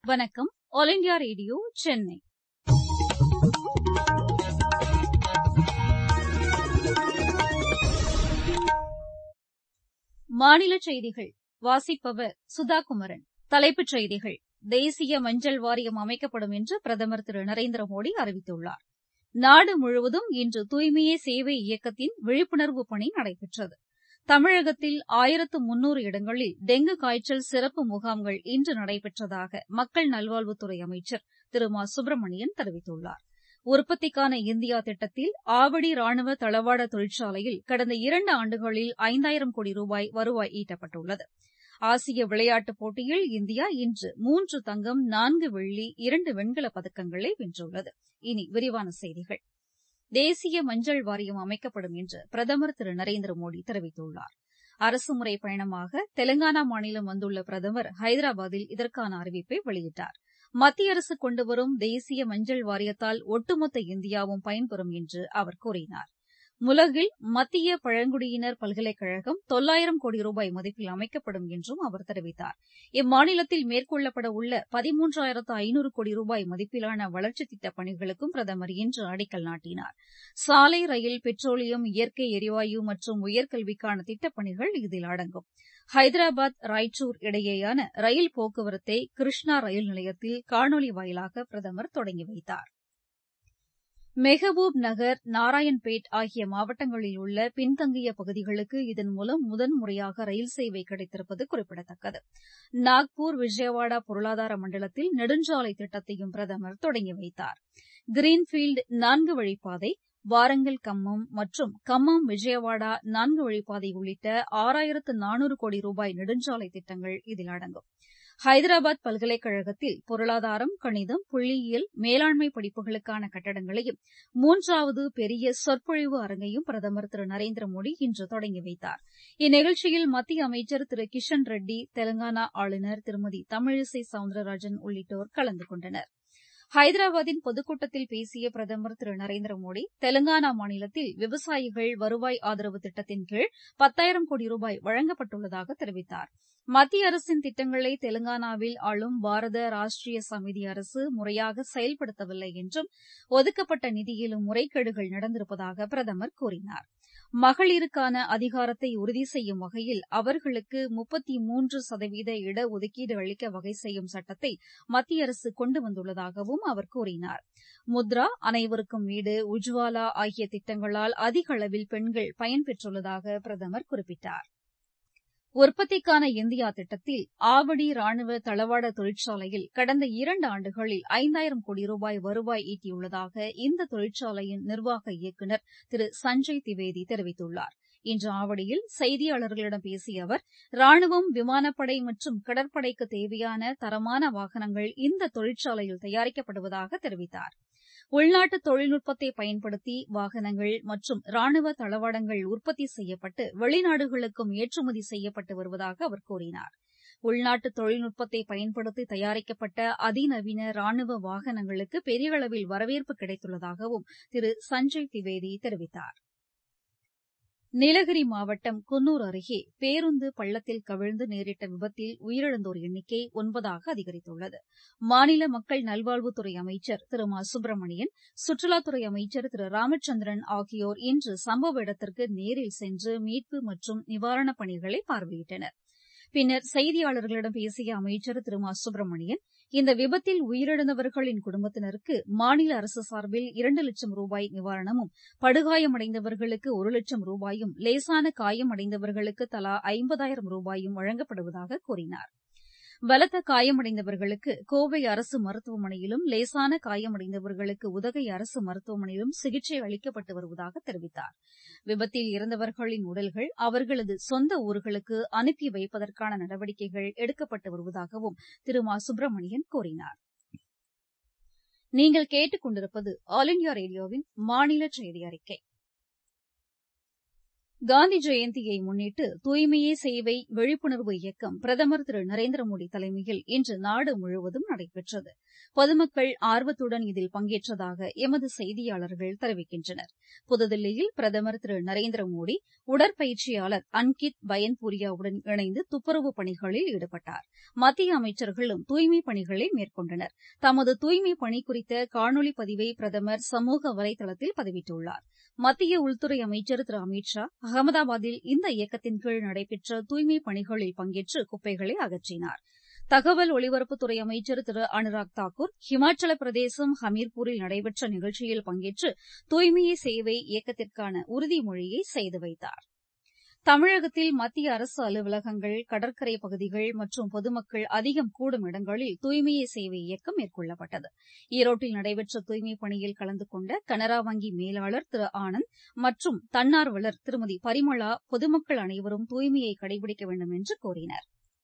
வணக்கம் all India radio Chennai மாநில செய்திகள் வாசிப்பவர் சுதா குமரன் தலைப்புச் செய்திகள் தேசிய மஞ்சள் வாரியம் அமைக்கப்படும் என்று பிரதமர் திரு நரேந்திர மோடி அறிவித்துள்ளார் நாடு முழுவதும் இன்று தூய்மையே சேவை இயக்கத்தின் விழிப்புணர்வு பணி நடைபெற்றது தமிழகத்தில் ஆயிரத்து முன்னூறு இடங்களில் டெங்கு காய்ச்சல் சிறப்பு முகாம்கள் இன்று நடைபெற்றதாக மக்கள் நல்வாழ்வுத்துறை அமைச்சர் திரு மா சுப்பிரமணியன் தெரிவித்துள்ளார் உற்பத்திக்கான இந்தியா திட்டத்தில் ஆவடி ராணுவ தளவாட தொழிற்சாலையில் கடந்த இரண்டு ஆண்டுகளில் ஐந்தாயிரம் கோடி ரூபாய் வருவாய் ஈட்டப்பட்டுள்ளது ஆசிய விளையாட்டுப் போட்டியில் இந்தியா இன்று மூன்று தங்கம் நான்கு வெள்ளி இரண்டு வெண்கலப் பதக்கங்களை வென்றுள்ளது இனி விரிவான செய்திகள் தேசிய மஞ்சள் வாரியம் அமைக்கப்படும் என்று பிரதமர் திரு நரேந்திர மோடி தெரிவித்துள்ளார் அரசுமுறை பயணமாக தெலங்கானா மாநிலம் வந்துள்ள பிரதமர் ஹைதராபாத்தில் இதற்கான அறிவிப்பை வெளியிட்டார் மத்திய அரசு கொண்டுவரும் தேசிய மஞ்சள் வாரியத்தால் ஒட்டுமொத்த இந்தியாவும் பயன்பெறும் என்று அவர் கூறினார் உலகில் மத்திய பழங்குடியினர் பல்கலைக்கழகம் தொள்ளாயிரம் கோடி ரூபாய் மதிப்பில் அமைக்கப்படும் என்றும் அவர் தெரிவித்தார் இம்மாநிலத்தில் மேற்கொள்ளப்பட உள்ள பதிமூன்றாயிரத்து ஐநூறு கோடி ரூபாய் மதிப்பிலான வளர்ச்சித் திட்டப் பணிகளுக்கும் பிரதமர் இன்று அடிக்கல் நாட்டினார் சாலை ரயில் பெட்ரோலியம் இயற்கை எரிவாயு மற்றும் உயர்கல்விக்கான திட்டப் பணிகள் இதில் அடங்கும் ஹைதராபாத் ராய்ச்சூர் இடையேயான ரயில் போக்குவரத்தை கிருஷ்ணா ரயில் நிலையத்தில் காணொலி வாயிலாக பிரதமர் தொடங்கி வைத்தார் மெஹபூப் நகர் நாராயண்பேட் ஆகிய மாவட்டங்களில் உள்ள பின்தங்கிய பகுதிகளுக்கு இதன் மூலம் முதன்முறையாக ரயில் சேவை கிடைத்திருப்பது குறிப்பிடத்தக்கது நாக்பூர் விஜயவாடா பொருளாதார மண்டலத்தில் நெடுஞ்சாலை திட்டத்தையும் பிரதமர் தொடங்கி வைத்தார் கிரீன்ஃபீல்டு நான்கு வழிப்பாதை வாரங்கல் கம்மம் மற்றும் கம்மம் விஜயவாடா நான்கு வழிப்பாதை உள்ளிட்ட ஆறாயிரத்து நானூறு கோடி ரூபாய் நெடுஞ்சாலை திட்டங்கள் இதில் அடங்கும் ஹைதராபாத் பல்கலைக்கழகத்தில் பொருளாதாரம் கணிதம் புள்ளியியல் மேலாண்மை படிப்புகளுக்கான கட்டடங்களையும் மூன்றாவது பெரிய சொற்பொழிவு அரங்கையும் பிரதமர் திரு நரேந்திர மோடி இன்று தொடங்கி வைத்தார் இந்நிகழ்ச்சியில் மத்திய அமைச்சர் திரு கிஷன் ரெட்டி தெலங்கானா ஆளுநர் திருமதி தமிழிசை சவுந்தரராஜன் உள்ளிட்டோர் கலந்து கொண்டனர் ஹைதராபாத்தின் பொதுக்கூட்டத்தில் பேசிய பிரதமர் திரு நரேந்திர மோடி தெலங்கானா மாநிலத்தில் விவசாயிகள் வருவாய் ஆதரவு திட்டத்தின் கீழ் பத்தாயிரம் கோடி ரூபாய் வழங்கப்பட்டுள்ளதாக தெரிவித்தார் மத்திய அரசின் திட்டங்களை தெலங்கானாவில் ஆளும் பாரத ராஷ்டிரிய சமிதி அரசு முறையாக செயல்படுத்தவில்லை என்றும் ஒதுக்கப்பட்ட நிதியிலும் முறைகேடுகள் நடந்திருப்பதாக பிரதமர் கூறினார் மகளிருக்கான அதிகாரத்தை உறுதி செய்யும் வகையில் அவர்களுக்கு முப்பத்தி மூன்று சதவீத இடஒதுக்கீடு அளிக்க வகை செய்யும் சட்டத்தை மத்திய அரசு கொண்டு வந்துள்ளதாகவும் அவர் கூறினார் முத்ரா அனைவருக்கும் வீடு உஜ்வாலா ஆகிய திட்டங்களால் அதிக அளவில் பெண்கள் பயன்பெற்றுள்ளதாக பிரதமர் குறிப்பிட்டார் உற்பத்திக்கான இந்தியா திட்டத்தில் ஆவடி ராணுவ தளவாட தொழிற்சாலையில் கடந்த இரண்டு ஆண்டுகளில் ஐந்தாயிரம் கோடி ரூபாய் வருவாய் ஈட்டியுள்ளதாக இந்த தொழிற்சாலையின் நிர்வாக இயக்குநர் திரு சஞ்சய் திவேதி தெரிவித்துள்ளார் இன்று ஆவடியில் செய்தியாளர்களிடம் பேசிய அவர் ராணுவம் விமானப்படை மற்றும் கடற்படைக்கு தேவையான தரமான வாகனங்கள் இந்த தொழிற்சாலையில் தயாரிக்கப்படுவதாக தெரிவித்தார் உள்நாட்டு தொழில்நுட்பத்தை பயன்படுத்தி வாகனங்கள் மற்றும் ராணுவ தளவாடங்கள் உற்பத்தி செய்யப்பட்டு வெளிநாடுகளுக்கும் ஏற்றுமதி செய்யப்பட்டு வருவதாக அவர் கூறினார் உள்நாட்டு தொழில்நுட்பத்தை பயன்படுத்தி தயாரிக்கப்பட்ட அதிநவீன ராணுவ வாகனங்களுக்கு பெரிய அளவில் வரவேற்பு கிடைத்துள்ளதாகவும் திரு சஞ்சய் திவேதி தெரிவித்தார் நீலகிரி மாவட்டம் குன்னூர் அருகே பேருந்து பள்ளத்தில் கவிழ்ந்து நேரிட்ட விபத்தில் உயிரிழந்தோர் எண்ணிக்கை ஒன்பதாக அதிகரித்துள்ளது மாநில மக்கள் நல்வாழ்வுத்துறை அமைச்சர் திரு மா சுப்பிரமணியன் சுற்றுலாத்துறை அமைச்சர் திரு ராமச்சந்திரன் ஆகியோர் இன்று சம்பவ இடத்திற்கு நேரில் சென்று மீட்பு மற்றும் நிவாரணப் பணிகளை பார்வையிட்டனர் பின்னர் செய்தியாளர்களிடம் பேசிய அமைச்சர் திரு மா சுப்பிரமணியன் இந்த விபத்தில் உயிரிழந்தவர்களின் குடும்பத்தினருக்கு மாநில அரசு சார்பில் இரண்டு லட்சம் ரூபாய் நிவாரணமும் படுகாயமடைந்தவர்களுக்கு ஒரு லட்சம் ரூபாயும் லேசான காயமடைந்தவர்களுக்கு தலா ஐம்பதாயிரம் ரூபாயும் வழங்கப்படுவதாக கூறினார் பலத்த காயமடைந்தவர்களுக்கு கோவை அரசு மருத்துவமனையிலும் லேசான காயமடைந்தவர்களுக்கு உதகை அரசு மருத்துவமனையிலும் சிகிச்சை அளிக்கப்பட்டு வருவதாக தெரிவித்தார் விபத்தில் இறந்தவர்களின் உடல்கள் அவர்களது சொந்த ஊர்களுக்கு அனுப்பி வைப்பதற்கான நடவடிக்கைகள் எடுக்கப்பட்டு வருவதாகவும் திரு மா சுப்பிரமணியன் கூறினார் நீங்கள் கேட்டுக் கொண்டிருப்பது ஆல் இண்டியா ரேடியோவின் மாநில செய்தி அறிக்கை காந்தி ஜெயந்தியை முன்னிட்டு தூய்மையே சேவை விழிப்புணர்வு இயக்கம் பிரதமர் திரு நரேந்திர மோடி தலைமையில் இன்று நாடு முழுவதும் நடைபெற்றது பொதுமக்கள் ஆர்வத்துடன் இதில் பங்கேற்றதாக எமது செய்தியாளர்கள் தெரிவிக்கின்றனர் புதுதில்லியில் பிரதமர் திரு நரேந்திர மோடி உடற்பயிற்சியாளர் அன்கித் பயன்பூரியாவுடன் இணைந்து துப்புரவு பணிகளில் ஈடுபட்டார் மத்திய அமைச்சர்களும் தூய்மைப் பணிகளை மேற்கொண்டனர் தமது தூய்மை பணி குறித்த காணொலி பதிவை பிரதமர் சமூக வலைதளத்தில் பதிவிட்டுள்ளார் மத்திய உள்துறை அமைச்சர் திரு அமித் ஷா அகமதாபாத்தில் இந்த இயக்கத்தின் கீழ் நடைபெற்ற தூய்மைப் பணிகளில் பங்கேற்று குப்பைகளை அகற்றினார் தகவல் ஒலிபரப்புத்துறை அமைச்சர் திரு அனுராக் தாக்கூர் ஹிமாச்சல பிரதேசம் ஹமீர்பூரில் நடைபெற்ற நிகழ்ச்சியில் பங்கேற்று தூய்மையே சேவை இயக்கத்திற்கான உறுதிமொழியை செய்து வைத்தார் தமிழகத்தில் மத்திய அரசு அலுவலகங்கள் கடற்கரை பகுதிகள் மற்றும் பொதுமக்கள் அதிகம் கூடும் இடங்களில் தூய்மையே சேவை இயக்கம் மேற்கொள்ளப்பட்டது ஈரோட்டில் நடைபெற்ற தூய்மைப் பணியில் கலந்து கொண்ட கனரா வங்கி மேலாளர் திரு ஆனந்த் மற்றும் தன்னார்வலர் திருமதி பரிமளா பொதுமக்கள் அனைவரும் தூய்மையை கடைபிடிக்க வேண்டும் என்று கூறினர்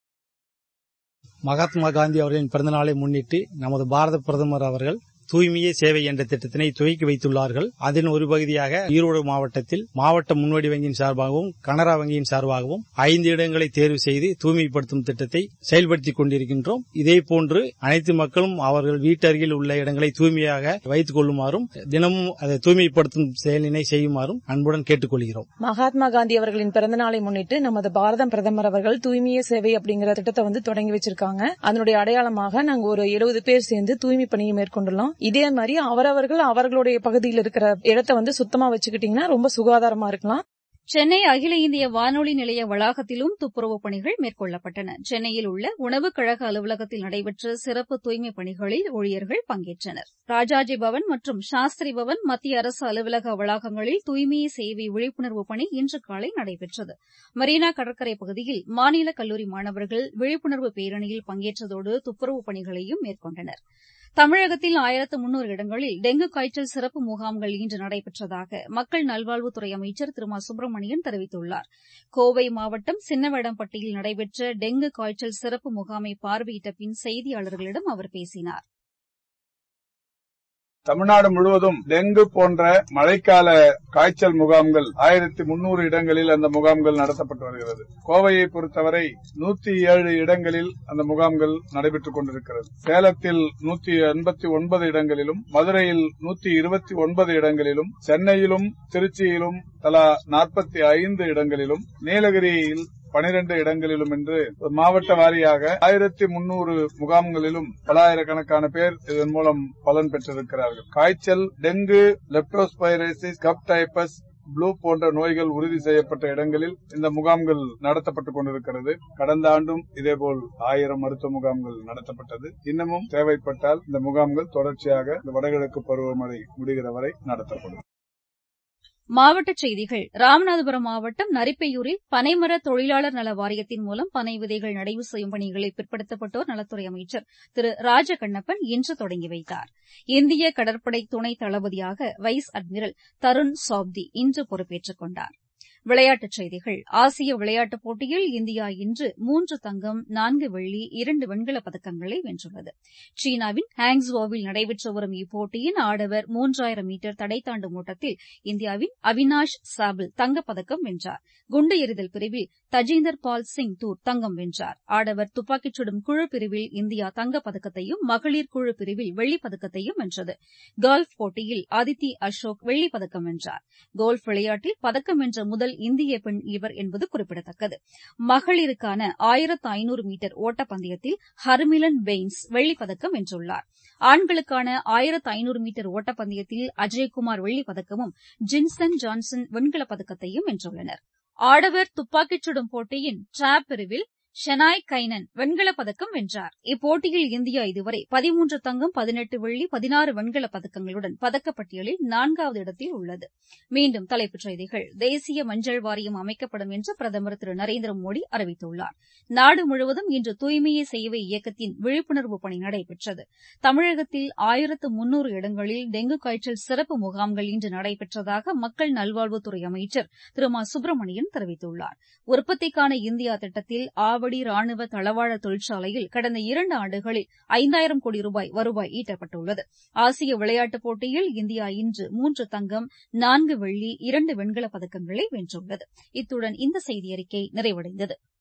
மகாத்மா காந்தி அவர்களின் பிறந்தநாளை முன்னிட்டு நமது பாரத பிரதமர் அவர்கள் தூய்மையே சேவை என்ற திட்டத்தினை துவக்கி வைத்துள்ளார்கள் அதன் ஒரு பகுதியாக ஈரோடு மாவட்டத்தில் மாவட்ட முன்னோடி வங்கியின் சார்பாகவும் கனரா வங்கியின் சார்பாகவும் ஐந்து இடங்களை தேர்வு செய்து தூய்மைப்படுத்தும் திட்டத்தை செயல்படுத்திக் கொண்டிருக்கின்றோம் இதேபோன்று அனைத்து மக்களும் அவர்கள் வீட்டருகில் உள்ள இடங்களை தூய்மையாக வைத்துக் கொள்ளுமாறும் தினமும் அதை தூய்மைப்படுத்தும் செயலினை செய்யுமாறும் அன்புடன் கேட்டுக் கொள்கிறோம் மகாத்மா காந்தி அவர்களின் பிறந்த நாளை முன்னிட்டு நமது பாரத பிரதமர் அவர்கள் தூய்மையே சேவை அப்படிங்கிற திட்டத்தை வந்து தொடங்கி வச்சிருக்காங்க அதனுடைய அடையாளமாக நாங்க ஒரு எழுபது பேர் சேர்ந்து தூய்மை பணியை மேற்கொண்டுள்ளோம் இதே மாதிரி அவரவர்கள் அவர்களுடைய பகுதியில் இருக்கிற இடத்தை வந்து சுத்தமா வச்சுக்கிட்டீங்கன்னா ரொம்ப சுகாதாரமா இருக்கலாம் சென்னை அகில இந்திய வானொலி நிலைய வளாகத்திலும் துப்புரவுப் பணிகள் மேற்கொள்ளப்பட்டன சென்னையில் உள்ள உணவுக் கழக அலுவலகத்தில் நடைபெற்ற சிறப்பு தூய்மைப் பணிகளில் ஊழியர்கள் பங்கேற்றனர் ராஜாஜி பவன் மற்றும் சாஸ்திரி பவன் மத்திய அரசு அலுவலக வளாகங்களில் தூய்மையை சேவை விழிப்புணர்வு பணி இன்று காலை நடைபெற்றது மெரினா கடற்கரை பகுதியில் மாநில கல்லூரி மாணவர்கள் விழிப்புணர்வு பேரணியில் பங்கேற்றதோடு துப்புரவுப் பணிகளையும் மேற்கொண்டனா் தமிழகத்தில் ஆயிரத்து முன்னூறு இடங்களில் டெங்கு காய்ச்சல் சிறப்பு முகாம்கள் இன்று நடைபெற்றதாக மக்கள் நல்வாழ்வுத்துறை அமைச்சர் திரு மா சுப்பிரமணியன் தெரிவித்துள்ளார் கோவை மாவட்டம் சின்னவேடம்பட்டியில் நடைபெற்ற டெங்கு காய்ச்சல் சிறப்பு முகாமை பார்வையிட்ட பின் செய்தியாளர்களிடம் அவர் பேசினார் தமிழ்நாடு முழுவதும் டெங்கு போன்ற மழைக்கால காய்ச்சல் முகாம்கள் ஆயிரத்தி முன்னூறு இடங்களில் அந்த முகாம்கள் நடத்தப்பட்டு வருகிறது கோவையை பொறுத்தவரை நூத்தி ஏழு இடங்களில் அந்த முகாம்கள் நடைபெற்றுக் கொண்டிருக்கிறது சேலத்தில் நூத்தி எண்பத்தி ஒன்பது இடங்களிலும் மதுரையில் நூத்தி இருபத்தி ஒன்பது இடங்களிலும் சென்னையிலும் திருச்சியிலும் தலா நாற்பத்தி ஐந்து இடங்களிலும் நீலகிரியில் பனிரெண்டு இடங்களிலும் என்று மாவட்ட வாரியாக ஆயிரத்தி முன்னூறு முகாம்களிலும் பலாயிரக்கணக்கான பேர் இதன் மூலம் பலன் பெற்றிருக்கிறார்கள் காய்ச்சல் டெங்கு லெப்டோஸ்பைரசிஸ் கப் டைப்பஸ் ப்ளூ போன்ற நோய்கள் உறுதி செய்யப்பட்ட இடங்களில் இந்த முகாம்கள் நடத்தப்பட்டுக் கொண்டிருக்கிறது கடந்த ஆண்டும் இதேபோல் ஆயிரம் மருத்துவ முகாம்கள் நடத்தப்பட்டது இன்னமும் தேவைப்பட்டால் இந்த முகாம்கள் தொடர்ச்சியாக இந்த வடகிழக்கு பருவமழை முடிகிற வரை நடத்தப்படும் மாவட்டச் செய்திகள் ராமநாதபுரம் மாவட்டம் நரிப்பையூரில் பனைமர தொழிலாளர் நல வாரியத்தின் மூலம் பனை விதைகள் நடவு செய்யும் பணிகளை பிற்படுத்தப்பட்டோர் நலத்துறை அமைச்சர் திரு ராஜகண்ணப்பன் இன்று தொடங்கி வைத்தார் இந்திய கடற்படை துணை தளபதியாக வைஸ் அட்மிரல் தருண் சாப்தி இன்று பொறுப்பேற்றுக் கொண்டார் விளையாட்டுச் செய்திகள் ஆசிய விளையாட்டுப் போட்டியில் இந்தியா இன்று மூன்று தங்கம் நான்கு வெள்ளி இரண்டு வெண்கலப் பதக்கங்களை வென்றுள்ளது சீனாவின் ஹாங்ஸுவோவில் நடைபெற்று வரும் இப்போட்டியின் ஆடவர் மூன்றாயிரம் மீட்டர் தடை தாண்டும் ஓட்டத்தில் இந்தியாவின் அவினாஷ் சாபில் தங்கப்பதக்கம் வென்றார் குண்டு எறிதல் பிரிவில் தஜீந்தர் பால் சிங் தூர் தங்கம் வென்றார் ஆடவர் துப்பாக்கிச் சுடும் குழு பிரிவில் இந்தியா தங்கப்பதக்கத்தையும் மகளிர் குழு பிரிவில் வெள்ளிப் பதக்கத்தையும் வென்றது கோல்ஃப் போட்டியில் அதித்தி அசோக் வெள்ளிப் பதக்கம் வென்றார் கோல்ஃப் விளையாட்டில் பதக்கம் வென்ற முதல் இந்திய பெண் இவர் என்பது குறிப்பிடத்தக்கது மகளிருக்கான ஆயிரத்து ஐநூறு மீட்டர் ஓட்டப்பந்தயத்தில் ஹர்மிலன் பெய்ன்ஸ் வெள்ளிப்பதக்கம் வென்றுள்ளார் ஆண்களுக்கான ஆயிரத்து ஐநூறு மீட்டர் ஓட்டப்பந்தயத்தில் அஜய்குமார் வெள்ளிப் பதக்கமும் ஜின்சன் ஜான்சன் வெண்கலப் பதக்கத்தையும் வென்றுள்ளனர் ஆடவர் துப்பாக்கிச் சுடும் போட்டியின் டிராப் பிரிவில் ஷெனாய் கைனன் வெண்கலப் பதக்கம் வென்றார் இப்போட்டியில் இந்தியா இதுவரை பதிமூன்று தங்கம் பதினெட்டு வெள்ளி பதினாறு வெண்கலப் பதக்கங்களுடன் பதக்கப்பட்டியலில் நான்காவது இடத்தில் உள்ளது மீண்டும் தலைப்புச் செய்திகள் தேசிய மஞ்சள் வாரியம் அமைக்கப்படும் என்று பிரதமர் திரு நரேந்திர மோடி அறிவித்துள்ளார் நாடு முழுவதும் இன்று தூய்மையே சேவை இயக்கத்தின் விழிப்புணர்வு பணி நடைபெற்றது தமிழகத்தில் ஆயிரத்து முன்னூறு இடங்களில் டெங்கு காய்ச்சல் சிறப்பு முகாம்கள் இன்று நடைபெற்றதாக மக்கள் நல்வாழ்வுத்துறை அமைச்சர் திரு மா சுப்பிரமணியன் தெரிவித்துள்ளார் உற்பத்திக்கான இந்தியா திட்டத்தில் ஆவண மாவடி ராணுவ தளவாட தொழிற்சாலையில் கடந்த இரண்டு ஆண்டுகளில் ஐந்தாயிரம் கோடி ரூபாய் வருவாய் ஈட்டப்பட்டுள்ளது ஆசிய விளையாட்டுப் போட்டியில் இந்தியா இன்று மூன்று தங்கம் நான்கு வெள்ளி இரண்டு வெண்கலப் பதக்கங்களை வென்றுள்ளது இத்துடன் இந்த செய்தியறிக்கை நிறைவடைந்தது